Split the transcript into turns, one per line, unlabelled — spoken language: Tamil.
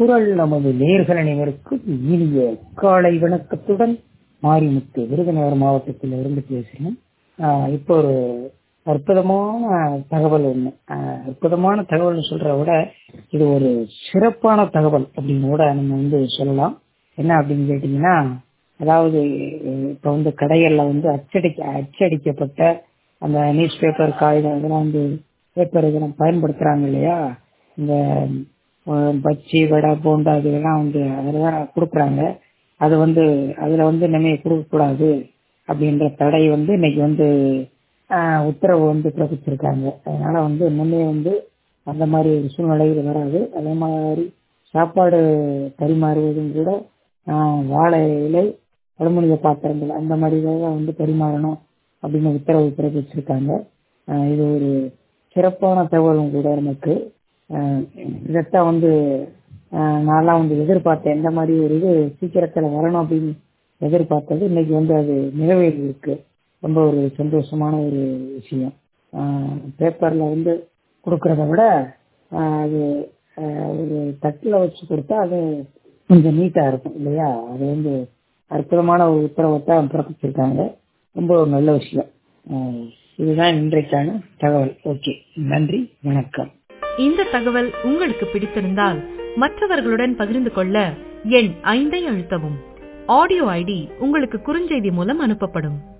குரல் நமது நேர்கள் அனைவருக்கும் இனிய காலை வணக்கத்துடன் மாரிமுத்து விருதுநகர் மாவட்டத்தில் இருந்து பேசுகிறேன் ஆஹ் இப்போ ஒரு அற்புதமான தகவல் ஒன்று அற்புதமான தகவல்னு சொல்றத விட இது ஒரு சிறப்பான தகவல் அப்படின்னு கூட நம்ம வந்து சொல்லலாம் என்ன அப்படின்னு கேட்டீங்கன்னா அதாவது இப்போ வந்து கடைகளில் வந்து அச்சடிக்க அச்சடிக்கப்பட்ட அந்த நியூஸ் பேப்பர் காகிதம் இதெல்லாம் வந்து பேப்பர் இதெல்லாம் பயன்படுத்துறாங்க இல்லையா இந்த அஹ், பஜ்ஜி வடை போண்டா இதெல்லாம் வந்து அதில் தான் கொடுக்குறாங்க அது வந்து அதில் வந்து இனிமே கொடுக்கக்கூடாது அப்படின்ற தடை வந்து இன்னைக்கு வந்து ஆஹ், உத்தரவு வந்து பிறப்பிச்சிருக்காங்க அதனால வந்து இனிமே வந்து அந்த மாதிரி ஒரு சூழ்நிலைகள் வராது அதே மாதிரி சாப்பாடு பரிமாறுவதும் கூட ஆஹ், வாழை இலை அலுமினிய பாத்திரங்கள் அந்த மாதிரி தான் வந்து பரிமாறணும் அப்படின்னு உத்தரவு பிறப்பிச்சிருக்காங்க ஆஹ், இது ஒரு சிறப்பான தகவலும் கூட நமக்கு ஆஹ், இதைத்தான் வந்து ஆஹ், நான்லாம் வந்து எதிர்பார்த்தேன் இந்த மாதிரி ஒரு இது சீக்கிரத்தில் வரணும் அப்படின்னு எதிர்பார்த்தது இன்னைக்கு வந்து அது நிறைவேறி இருக்கு ரொம்ப ஒரு சந்தோஷமான ஒரு விஷயம் பேப்பர்ல வந்து கொடுக்கறத விட ஆஹ், அது ஆஹ், ஒரு தட்டில் வச்சு கொடுத்தா அது கொஞ்சம் நீட்டா இருக்கும் இல்லையா அது வந்து அற்புதமான ஒரு உத்தரவை தான் பிறப்பிச்சிருக்காங்க ரொம்ப ஒரு நல்ல விஷயம் ஆஹ், இதுதான் இன்றைக்கான தகவல் ஓகே நன்றி வணக்கம்
இந்த தகவல் உங்களுக்கு பிடித்திருந்தால் மற்றவர்களுடன் பகிர்ந்து கொள்ள எண் ஐந்தை அழுத்தவும் ஆடியோ ஐடி உங்களுக்கு குறுஞ்செய்தி மூலம் அனுப்பப்படும்